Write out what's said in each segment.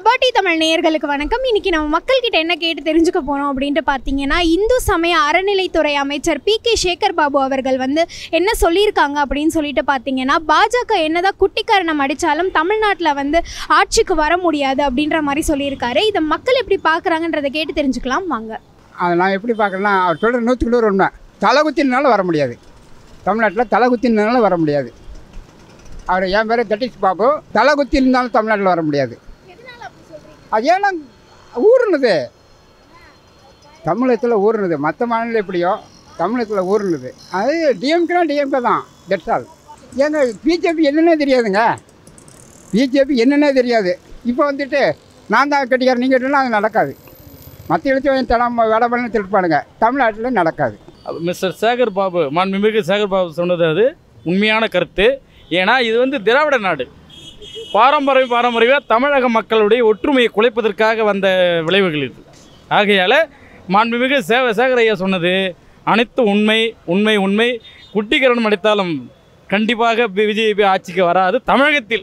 கபாட்டி தமிழ் நேயர்களுக்கு வணக்கம் இன்னைக்கு நம்ம மக்கள்கிட்ட என்ன கேட்டு தெரிஞ்சுக்க போறோம் அப்படின்ட்டு பார்த்தீங்கன்னா இந்து சமய அறநிலைத்துறை அமைச்சர் பி கே சேகர் பாபு அவர்கள் வந்து என்ன சொல்லியிருக்காங்க அப்படின்னு சொல்லிட்டு பார்த்தீங்கன்னா பாஜக என்னதான் குட்டிக்காரணம் அடித்தாலும் தமிழ்நாட்டில் வந்து ஆட்சிக்கு வர முடியாது அப்படின்ற மாதிரி சொல்லியிருக்காரு இதை மக்கள் எப்படி பார்க்குறாங்கன்றதை கேட்டு தெரிஞ்சுக்கலாம் வாங்க அதை நான் எப்படி பார்க்குறேன்னா அவர் சொல்கிற நூற்றுக்கு நூறு உண்மை தலைகுத்தினால வர முடியாது தமிழ்நாட்டில் தலைகுத்தினால வர முடியாது அவர் என் பேர் தட்டிஷ் பாபு தலைகுத்தி இருந்தாலும் தமிழ்நாட்டில் வர முடியாது அது ஏன்னா ஊறுனது தமிழகத்தில் ஊறுனது மற்ற மாநிலம் எப்படியோ தமிழகத்தில் ஊறுனது அது டிஎம்கேனா டிஎம்கே தான் தட்ஸ் ஆல் ஏங்க பிஜேபி என்னன்னே தெரியாதுங்க பிஜேபி என்னன்னே தெரியாது இப்போ வந்துட்டு நான் தான் கட்டிக்காரன் நீங்கள் கேட்டோன்னா அது நடக்காது மற்ற இடத்துல தடம் வேலை பண்ணி திருப்பானுங்க தமிழ்நாட்டில் நடக்காது மிஸ்டர் சேகர் பாபு மாண்புமிகு சேகர் பாபு சொன்னது அது உண்மையான கருத்து ஏன்னா இது வந்து திராவிட நாடு பாரம்பரிய பாரம்பரியமாக தமிழக மக்களுடைய ஒற்றுமையை குலைப்பதற்காக வந்த விளைவுகள் இது ஆகையால் மாண்புமிகு சே சேகர் ஐயா சொன்னது அனைத்து உண்மை உண்மை உண்மை குட்டிக்கரணம் அடித்தாலும் கண்டிப்பாக பிஜேபி ஆட்சிக்கு வராது தமிழகத்தில்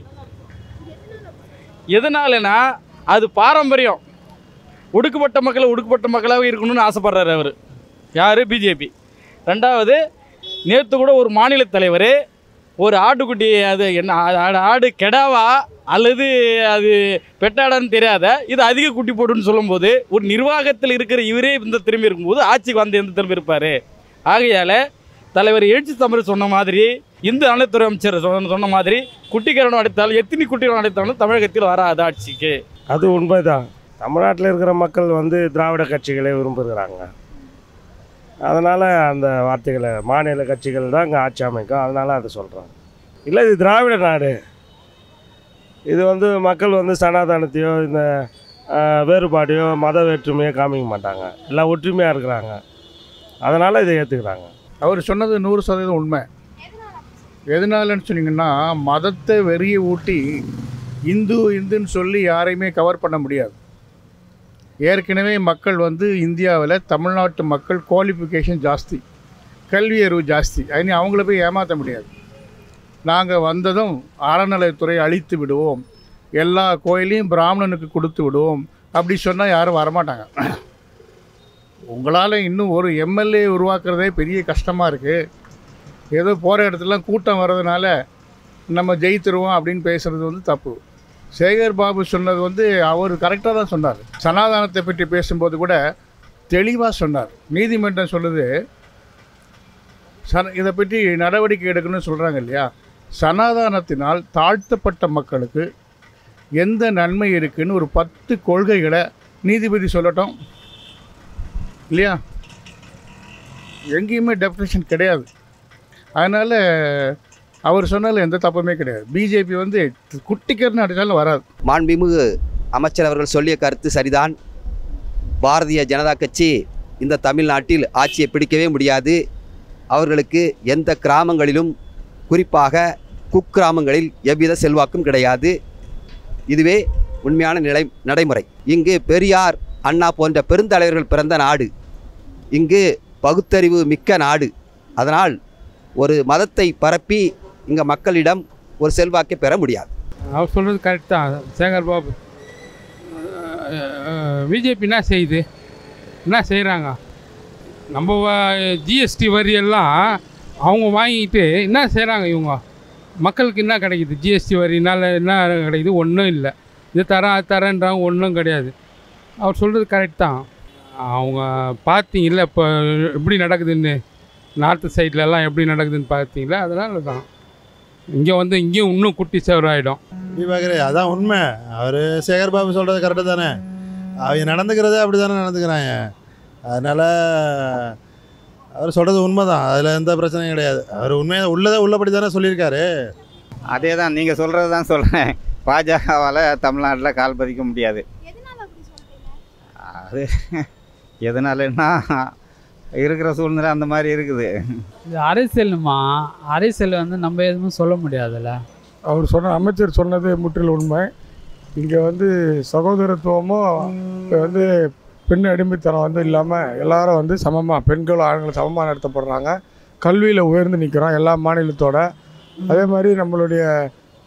எதனாலனா அது பாரம்பரியம் ஒடுக்கப்பட்ட மக்களை ஒடுக்கப்பட்ட மக்களாக இருக்கணும்னு ஆசைப்படுறாரு அவர் யார் பிஜேபி ரெண்டாவது நேற்று கூட ஒரு மாநில தலைவர் ஒரு ஆட்டுக்குட்டி அது என்ன ஆ- ஆ- ஆடு கெடாவா அல்லது அது பெட்டாடான்னு தெரியாத இது அதிக குட்டி போடுன்னு சொல்லும்போது ஒரு நிர்வாகத்தில் இருக்கிற இவரே இந்த திரும்பி இருக்கும்போது ஆட்சிக்கு வந்து எந்த திரும்பி இருப்பார் ஆகையால் தலைவர் எழுச்சி தமிழ் சொன்ன மாதிரி இந்து அனைத்துறை அமைச்சர் சொன்ன சொன்ன மாதிரி குட்டிக்கரணம் அடைத்தாலும் எத்தனை குட்டிக்கரணம் அடைத்தாலும் தமிழகத்தில் வராது ஆட்சிக்கு அது உண்மைதான் தமிழ்நாட்டில் இருக்கிற மக்கள் வந்து திராவிட கட்சிகளை விரும்புகிறாங்க அதனால் அந்த வார்த்தைகளை மாநில கட்சிகள் தான் இங்கே ஆட்சி அமைக்கும் அதனால் அதை சொல்கிறாங்க இல்லை இது திராவிட நாடு இது வந்து மக்கள் வந்து சனாதனத்தையோ இந்த ஆஹ், வேறுபாடையோ மத வேற்றுமையோ காமிக்க மாட்டாங்க எல்லாம் ஒற்றுமையாக இருக்கிறாங்க அதனால் இதை ஏற்றுக்கிறாங்க அவர் சொன்னது நூறு சதவீதம் உண்மை எதனாலன்னு சொன்னீங்கன்னா மதத்தை வெறியை ஊட்டி இந்து இந்துன்னு சொல்லி யாரையுமே கவர் பண்ண முடியாது ஏற்கனவே மக்கள் வந்து இந்தியாவில் தமிழ்நாட்டு மக்கள் குவாலிஃபிகேஷன் ஜாஸ்தி கல்வி அறிவு ஜாஸ்தி அதனி அவங்கள போய் ஏமாற்ற முடியாது நாங்கள் வந்ததும் அறநிலையத்துறை அழித்து விடுவோம் எல்லா கோயிலையும் பிராமணனுக்கு கொடுத்து விடுவோம் அப்படி சொன்னால் யாரும் வரமாட்டாங்க உங்களால் இன்னும் ஒரு எம்எல்ஏ உருவாக்குறதே பெரிய கஷ்டமாக இருக்குது ஏதோ போகிற இடத்துலலாம் கூட்டம் வர்றதுனால நம்ம ஜெயித்துருவோம் அப்படின்னு பேசுகிறது வந்து தப்பு சேகர் பாபு சொன்னது வந்து அவர் கரெக்டாக தான் சொன்னார் சனாதானத்தை பற்றி பேசும்போது கூட தெளிவாக சொன்னார் நீதிமன்றம் சொல்லுது சன இதை பற்றி நடவடிக்கை எடுக்கணும்னு சொல்கிறாங்க இல்லையா சனாதானத்தினால் தாழ்த்தப்பட்ட மக்களுக்கு எந்த நன்மை இருக்குன்னு ஒரு பத்து கொள்கைகளை நீதிபதி சொல்லட்டும் இல்லையா எங்கேயுமே டெஃபினேஷன் கிடையாது அதனால் அவர் சொன்னதில் எந்த தப்புமே கிடையாது பிஜேபி வந்து குட்டிக்கர்னு அடித்தாலும் வராது மாண்புமிகு அமைச்சர் அவர்கள் சொல்லிய கருத்து சரிதான் பாரதிய ஜனதா கட்சி இந்த தமிழ்நாட்டில் ஆட்சியை பிடிக்கவே முடியாது அவர்களுக்கு எந்த கிராமங்களிலும் குறிப்பாக குக்கிராமங்களில் எவ்வித செல்வாக்கும் கிடையாது இதுவே உண்மையான நிலை நடைமுறை இங்கு பெரியார் அண்ணா போன்ற பெருந்தலைவர்கள் பிறந்த நாடு இங்கு பகுத்தறிவு மிக்க நாடு அதனால் ஒரு மதத்தை பரப்பி இங்கே மக்களிடம் ஒரு செல்வாக்கை பெற முடியாது அவர் சொல்கிறது கரெக்ட் தான் சேகர் பாபு பிஜேபி என்ன செய்யுது என்ன செய்கிறாங்க நம்ம ஜிஎஸ்டி வரியெல்லாம் அவங்க வாங்கிட்டு என்ன செய்கிறாங்க இவங்க மக்களுக்கு என்ன கிடைக்குது ஜிஎஸ்டி வரினால என்ன கிடைக்குது ஒன்றும் இல்லை இது தரேன் அது தரேன்றாங்க ஒன்றும் கிடையாது அவர் சொல்கிறது கரெக்ட் தான் அவங்க பார்த்தீங்கல்ல இப்போ எப்படி நடக்குதுன்னு நார்த்து சைட்லலாம் எப்படி நடக்குதுன்னு பார்த்தீங்களா அதனால தான் இங்கே வந்து இங்கேயும் இன்னும் குட்டி சேவராயிடும் தீபாகரே அதான் உண்மை அவர் சேகர் பாபு சொல்கிறது கரெக்டு தானே அவங்க நடந்துக்கிறதே அப்படி தானே நடந்துக்கிறாங்க அதனால் அவர் சொல்கிறது உண்மை தான் அதில் எந்த பிரச்சனையும் கிடையாது அவர் உண்மையை உள்ளதை உள்ளபடி தானே சொல்லியிருக்காரு அதே தான் நீங்கள் சொல்கிறது தான் சொல்கிறேன் பாஜகவால் தமிழ்நாட்டில் கால் பதிக்க முடியாது அது எதனாலன்னா இருக்கிற சூழ்நிலை அந்த மாதிரி இருக்குது இது அரசியலுமா அரசியல் வந்து நம்ம எதுவும் சொல்ல முடியாதுல்ல அவர் சொன்ன அமைச்சர் சொன்னது முற்றிலும் உண்மை இங்கே வந்து சகோதரத்துவமும் இப்போ வந்து பெண் அடிமைத்தனம் வந்து இல்லாமல் எல்லாரும் வந்து சமமாக பெண்களும் ஆண்களும் சமமாக நடத்தப்படுறாங்க கல்வியில் உயர்ந்து நிற்கிறோம் எல்லா மாநிலத்தோட அதே மாதிரி நம்மளுடைய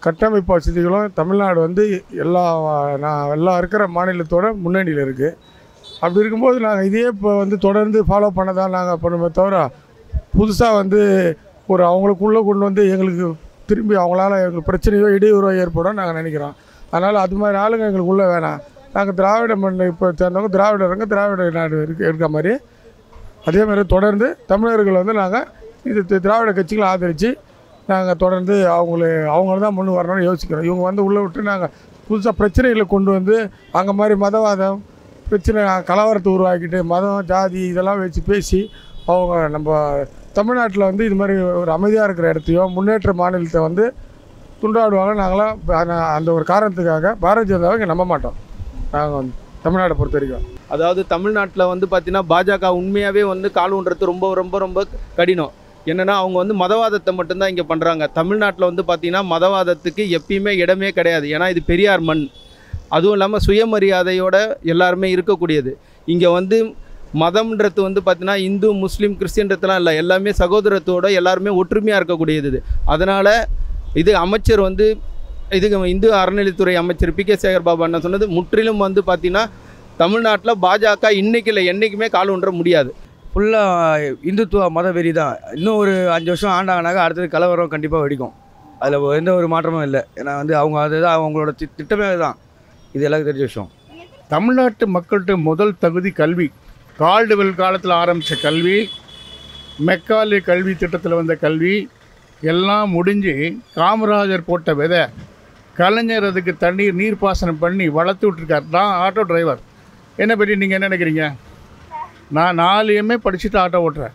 கட்டமைப்பு வசதிகளும் தமிழ்நாடு வந்து எல்லா நான் எல்லா இருக்கிற மாநிலத்தோட முன்னணியில் இருக்குது அப்படி இருக்கும்போது நாங்கள் இதே இப்போ வந்து தொடர்ந்து ஃபாலோ பண்ண தான் நாங்கள் பண்ணுமே தவிர புதுசாக வந்து ஒரு அவங்களுக்குள்ளே கொண்டு வந்து எங்களுக்கு திரும்பி அவங்களால எங்களுக்கு பிரச்சனையோ இடையூறோ ஏற்படும் நாங்கள் நினைக்கிறோம் அதனால் அது மாதிரி ஆளுங்க எங்களுக்கு உள்ளே வேணாம் நாங்கள் திராவிட மண் இப்போ சேர்ந்தவங்க திராவிடருங்க திராவிட நாடு இருக்க இருக்க மாதிரி அதே மாதிரி தொடர்ந்து தமிழர்கள் வந்து நாங்கள் இது தி- திராவிட கட்சிகளை ஆதரித்து நாங்கள் தொடர்ந்து அவங்கள அவங்க தான் முன் வரணும்னு யோசிக்கிறோம் இவங்க வந்து உள்ளே விட்டு நாங்கள் புதுசாக பிரச்சனைகளை கொண்டு வந்து அங்கே மாதிரி மதவாதம் பிரச்சனை கலவரத்தை உருவாக்கிட்டு மதம் ஜாதி இதெல்லாம் வச்சு பேசி அவங்க நம்ம தமிழ்நாட்டில் வந்து இது மாதிரி ஒரு அமைதியாக இருக்கிற இடத்தையும் முன்னேற்ற மாநிலத்தை வந்து துண்டாடுவாங்க நாங்களாம் அந்த- அந்த ஒரு காரணத்துக்காக பாரதிய ஜனதாவை இங்கே நம்ப மாட்டோம் நாங்கள் வந்து தமிழ்நாட்டை பொறுத்த வரைக்கும் அதாவது தமிழ்நாட்டில் வந்து பார்த்தீங்கன்னா பாஜக உண்மையாகவே வந்து கால் ஊன்றது ரொம்ப ரொம்ப ரொம்ப கடினம் என்னென்னா அவங்க வந்து மதவாதத்தை மட்டும்தான் இங்கே பண்ணுறாங்க தமிழ்நாட்டில் வந்து பார்த்தீங்கன்னா மதவாதத்துக்கு எப்பயுமே இடமே கிடையாது ஏன்னா இது பெரியார் மண் அதுவும் இல்லாமல் சுயமரியாதையோட எல்லாருமே இருக்கக்கூடியது இங்கே வந்து மதம்ன்றது வந்து பார்த்தீங்கன்னா இந்து முஸ்லீம் கிறிஸ்டின்றதுலாம் இல்லை எல்லாமே சகோதரத்தோட எல்லாருமே ஒற்றுமையாக இருக்கக்கூடியது இது அதனால் இது அமைச்சர் வந்து இதுக்கு இந்து அறநிலைத்துறை அமைச்சர் பி கே சேகர் பாபு அண்ணன் சொன்னது முற்றிலும் வந்து பார்த்தீங்கன்னா தமிழ்நாட்டில் பாஜக இன்னைக்கு இல்லை என்றைக்குமே கால் ஊன்ற முடியாது ஃபுல்லாக இந்துத்துவ மத வெறி தான் இன்னும் ஒரு அஞ்சு வருஷம் ஆண்டாங்கனாக்கா அடுத்தது கலவரம் கண்டிப்பாக வெடிக்கும் அதில் எந்த ஒரு மாற்றமும் இல்லை ஏன்னா வந்து அவங்க அதுதான் அவங்களோட தி- திட்டமே அதுதான் இது எல்லாருக்கும் தெரிஞ்ச விஷயம் தமிழ்நாட்டு மக்கள்கிட்ட முதல் தகுதி கல்வி கால்டுவெல் காலத்தில் ஆரம்பித்த கல்வி மெக்காலே கல்வி திட்டத்தில் வந்த கல்வி எல்லாம் முடிஞ்சு காமராஜர் போட்ட விதை கலைஞர் அதுக்கு தண்ணீர் நீர்ப்பாசனம் பண்ணி வளர்த்து விட்ருக்கார் நான் ஆட்டோ டிரைவர் என்னை பற்றி நீங்கள் என்ன நினைக்கிறீங்க நான் நாலு எம்ஏ படிச்சுட்டு ஆட்டோ ஓட்டுறேன்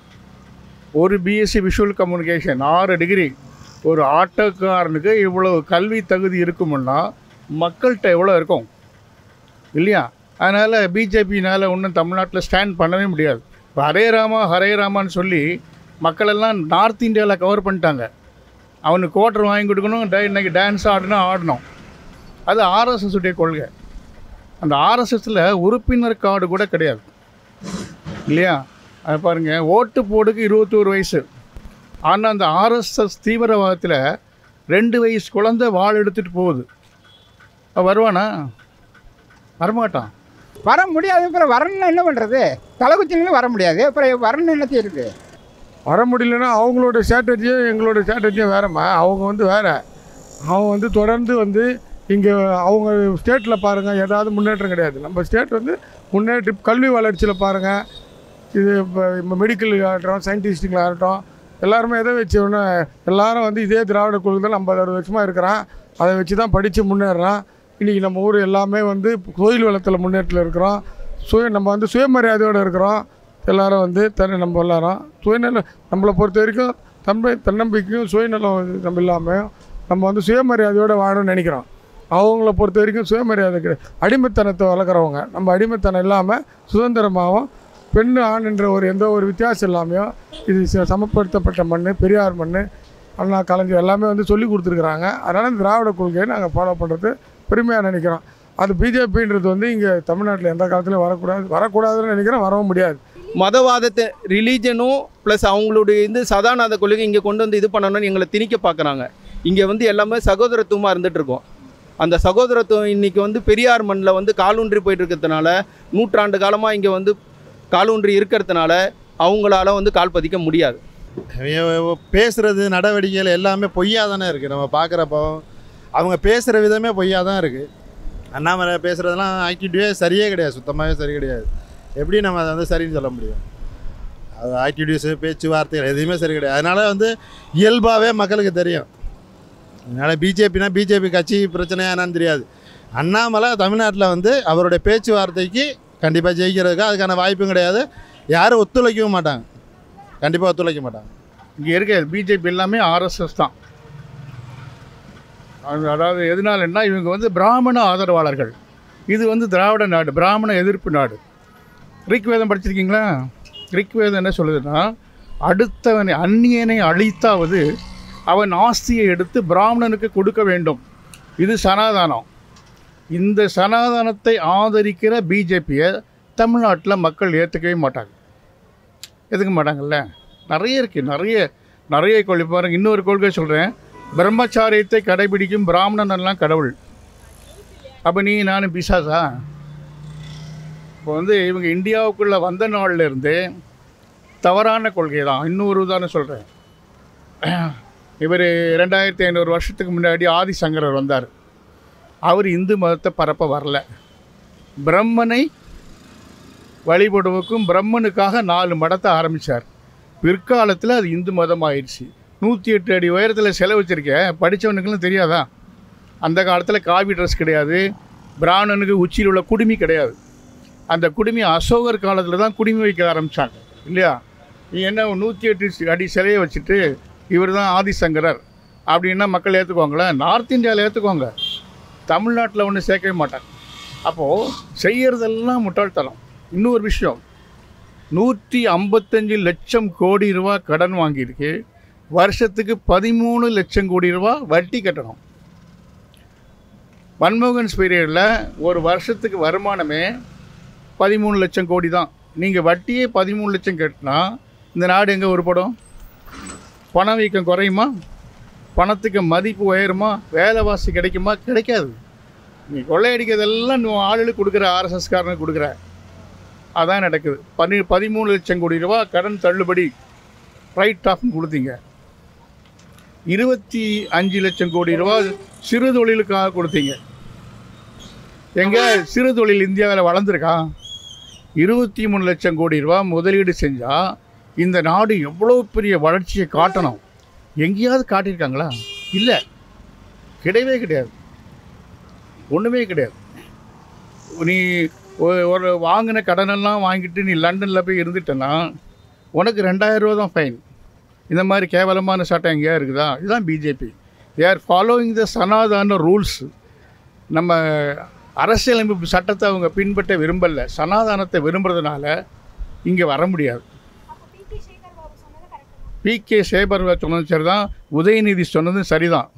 ஒரு பிஎஸ்சி விஷுவல் கம்யூனிகேஷன் ஆறு டிகிரி ஒரு ஆட்டோக்காரனுக்கு இவ்வளோ கல்வி தகுதி இருக்குமுன்னா மக்கள்கிட்ட எவ்வளோ இருக்கும் இல்லையா அதனால் பிஜேபினால் ஒன்றும் தமிழ்நாட்டில் ஸ்டாண்ட் பண்ணவே முடியாது இப்போ ஹரே ராமா ஹரே ராமான்னு சொல்லி மக்களெல்லாம் நார்த் இந்தியாவில் கவர் பண்ணிட்டாங்க அவனுக்கு கோட்டர் வாங்கி கொடுக்கணும் டே இன்னைக்கு டான்ஸ் ஆடணும் ஆடணும் அது ஆர்எஸ்எஸ் உடைய கொள்கை அந்த ஆர்எஸ்எஸில் உறுப்பினர் கார்டு கூட கிடையாது இல்லையா அது பாருங்கள் ஓட்டு போடுக்கு இருபத்தோரு வயசு ஆனால் அந்த ஆர்எஸ்எஸ் தீவிரவாதத்தில் ரெண்டு வயசு குழந்தை வாள் எடுத்துகிட்டு போகுது அவன் வருவானா வரமாட்டான் வர முடியாது அப்புறம் வரணும்னா என்ன பண்ணுறது தலைக்குச்சின்னு வர முடியாது அப்புறம் வரணும் என்ன செய்யுது வர முடியலன்னா அவங்களோட ஸ்ட்ராட்டஜியும் எங்களோட ஸ்ட்ராட்டஜியும் வேறம்மா அவங்க வந்து வேற அவங்க வந்து தொடர்ந்து வந்து இங்கே அவங்க ஸ்டேட்டில் பாருங்கள் ஏதாவது முன்னேற்றம் கிடையாது நம்ம ஸ்டேட் வந்து முன்னேற்ற கல்வி வளர்ச்சியில் பாருங்கள் இது இப்போ மெடிக்கல் ஆகட்டும் சயின்டிஸ்ட்டுங்களாக ஆகட்டும் எல்லாருமே எதை வச்சு ஒன்று எல்லாரும் வந்து இதே திராவிட கொள்கை தான் நம்ம அறுபது வருஷமாக இருக்கிறான் அதை வச்சு தான் படித்து முன்னேறுறான் இன்றைக்கி நம்ம ஊர் எல்லாமே வந்து கோயில் வளத்தில் முன்னேற்றத்தில் இருக்கிறோம் சுய நம்ம வந்து சுயமரியாதையோடு இருக்கிறோம் எல்லாரும் வந்து தன்னை நம்ம எல்லாரும் சுயநலம் நம்மளை பொறுத்த வரைக்கும் தன்மை தன்னம்பிக்கையும் சுயநலம் நம்ம இல்லாமல் நம்ம வந்து சுயமரியாதையோடு வாழணும்னு நினைக்கிறோம் அவங்கள பொறுத்த வரைக்கும் சுயமரியாதை கிடையாது அடிமைத்தனத்தை வளர்க்குறவங்க நம்ம அடிமைத்தனம் இல்லாமல் சுதந்திரமாகவும் பெண் ஆண் என்ற ஒரு எந்த ஒரு வித்தியாசம் இல்லாமையும் இது ச- சமப்படுத்தப்பட்ட மண் பெரியார் மண் அண்ணா கலைஞர் எல்லாமே வந்து சொல்லி கொடுத்துருக்குறாங்க அதனால் இந்த திராவிட கொள்கையை நாங்கள் ஃபாலோ பண்ணுறது பெருமையாக நினைக்கிறோம் அது பிஜேபின்றது வந்து இங்கே தமிழ்நாட்டில் எந்த காலத்துலையும் வரக்கூடாது வரக்கூடாதுன்னு நினைக்கிறேன் வரவும் முடியாது மதவாதத்தை ரிலீஜனும் ப்ளஸ் அவங்களுடைய இந்த சதாநாத கொள்கை இங்கே கொண்டு வந்து இது பண்ணணும்னு எங்களை திணிக்க பார்க்குறாங்க இங்கே வந்து எல்லாமே சகோதரத்துவமாக இருந்துட்டு இருக்கோம் அந்த சகோதரத்துவம் இன்னைக்கு வந்து பெரியார் மண்ணில் வந்து காலூன்றி போயிட்டு இருக்கிறதுனால நூற்றாண்டு காலமாக இங்கே வந்து காலூன்றி இருக்கிறதுனால அவங்களால வந்து கால் பதிக்க முடியாது பேசுகிறது நடவடிக்கைகள் எல்லாமே பொய்யா தானே இருக்குது நம்ம பார்க்குறப்போ அவங்க பேசுகிற விதமே பொய்யா தான் இருக்குது அண்ணாமலை பேசுகிறதெல்லாம் ஆக்டிவிட்டியே சரியே கிடையாது சுத்தமாகவே சரி கிடையாது எப்படி நம்ம அதை வந்து சரின்னு சொல்ல முடியும் அது ஆக்டிவிட்டீஸு பேச்சுவார்த்தைகள் எதுவுமே சரி கிடையாது அதனால் வந்து இயல்பாகவே மக்களுக்கு தெரியும் அதனால் பிஜேபினா பிஜேபி கட்சி பிரச்சனையா என்னன்னு தெரியாது அண்ணாமலை தமிழ்நாட்டில் வந்து அவருடைய பேச்சுவார்த்தைக்கு கண்டிப்பாக ஜெயிக்கிறதுக்கு அதுக்கான வாய்ப்பும் கிடையாது யாரும் ஒத்துழைக்கவும் மாட்டாங்க கண்டிப்பாக ஒத்துழைக்க மாட்டாங்க இங்கே இருக்க பிஜேபி எல்லாமே ஆர்எஸ்எஸ் தான் அது- அதாவது எதனாலன்னா இவங்க வந்து பிராமண ஆதரவாளர்கள் இது வந்து திராவிட நாடு பிராமண எதிர்ப்பு நாடு ரிக்வேதம் படிச்சிருக்கீங்களா ரிக்வேதம் என்ன சொல்லுதுன்னா அடுத்தவனை அந்நியனை அழித்தாவது அவன் ஆஸ்தியை எடுத்து பிராமணனுக்கு கொடுக்க வேண்டும் இது சனாதானம் இந்த சனாதனத்தை ஆதரிக்கிற பிஜேபியை தமிழ்நாட்டில் மக்கள் ஏற்றுக்கவே மாட்டாங்க ஏற்றுக்க மாட்டாங்கல்ல நிறைய இருக்குது நிறைய நிறைய கொள்கை பாருங்க இன்னொரு கொள்கை சொல்கிறேன் பிரம்மச்சாரியத்தை கடைபிடிக்கும் பிராமணன் எல்லாம் கடவுள் அப்போ நீ நானும் பிசாசா இப்போ வந்து இவங்க இந்தியாவுக்குள்ளே வந்த நாள்ல இருந்தே தவறான கொள்கை தான் இன்னொரு உதாரணம் சொல்கிறேன் இவர் ரெண்டாயிரத்தி ஐநூறு வருஷத்துக்கு முன்னாடி ஆதிசங்கரர் வந்தார் அவர் இந்து மதத்தை பரப்ப வரல பிரம்மனை வழிபடுவதற்கும் பிரம்மனுக்காக நாலு மடத்தை ஆரம்பித்தார் பிற்காலத்தில் அது இந்து மதம் ஆயிடுச்சு நூற்றி எட்டு அடி உயரத்தில் சிலை வச்சுருக்கேன் படித்தவனுக்கெல்லாம் தெரியாதா அந்த காலத்தில் காவி ட்ரெஸ் கிடையாது பிராமணனுக்கு உச்சியில் உள்ள குடுமி கிடையாது அந்த குடுமி அசோகர் காலத்தில் தான் குடுமி வைக்க ஆரம்பித்தாங்க இல்லையா நீ என்ன நூற்றி எட்டு அடி சிலையை வச்சுட்டு இவர் தான் ஆதிசங்கரர் அப்படின்னா மக்கள் ஏற்றுக்குவாங்களேன் நார்த் இந்தியாவில் ஏற்றுக்குவாங்க தமிழ்நாட்டில் ஒன்றும் சேர்க்கவே மாட்டாங்க அப்போது செய்கிறதெல்லாம் முட்டாள்தனம் இன்னொரு விஷயம் நூற்றி ஐம்பத்தஞ்சு லட்சம் கோடி ரூபா கடன் வாங்கியிருக்கு வருஷத்துக்கு பதிமூணு லட்சம் கோடி ரூபா வட்டி கட்டணும் மன்மோகன்ஸ் பீரியடில் ஒரு வருஷத்துக்கு வருமானமே பதிமூணு லட்சம் கோடி தான் நீங்கள் வட்டியே பதிமூணு லட்சம் கட்டினா இந்த நாடு எங்கே உருப்படும் பணவீக்கம் குறையுமா பணத்துக்கு மதிப்பு உயருமா வேலைவாசி கிடைக்குமா கிடைக்காது நீ கொள்ளையடிக்கிறதெல்லாம் நீ ஆளுகளுக்கு கொடுக்குற ஆர்எஸ்எஸ்காரனுக்கு கொடுக்குற அதான் நடக்குது பன்னி பதிமூணு லட்சம் கோடி ரூபா கடன் தள்ளுபடி ரைட் ஆஃப்னு கொடுத்தீங்க இருபத்தி அஞ்சு லட்சம் கோடி ரூபா சிறு தொழிலுக்காக கொடுத்தீங்க எங்க சிறு தொழில் இந்தியாவில் வளர்ந்துருக்கா இருபத்தி மூணு லட்சம் கோடி ரூபா முதலீடு செஞ்சால் இந்த நாடு எவ்வளோ பெரிய வளர்ச்சியை காட்டணும் எங்கேயாவது காட்டியிருக்காங்களா இல்லை கிடையவே கிடையாது ஒன்றுமே கிடையாது நீ ஒ- ஒரு வாங்கின கடனெல்லாம் வாங்கிட்டு நீ லண்டனில் போய் இருந்துட்டேன்னா உனக்கு ரெண்டாயிரம் ரூபா தான் ஃபைன் இந்த மாதிரி கேவலமான சட்டம் எங்கேயா இருக்குதா இதுதான் BJP they are following the Sanatana rules நம்ம அரசியலமைப்பு சட்டத்தை அவங்க பின்பற்ற விரும்பல சனாதானத்தை விரும்புறதுனால இங்கே வர முடியாது பி கே சேபர்வா சொன்னது சரிதான் உதயநிதி சொன்னதும் சரிதான்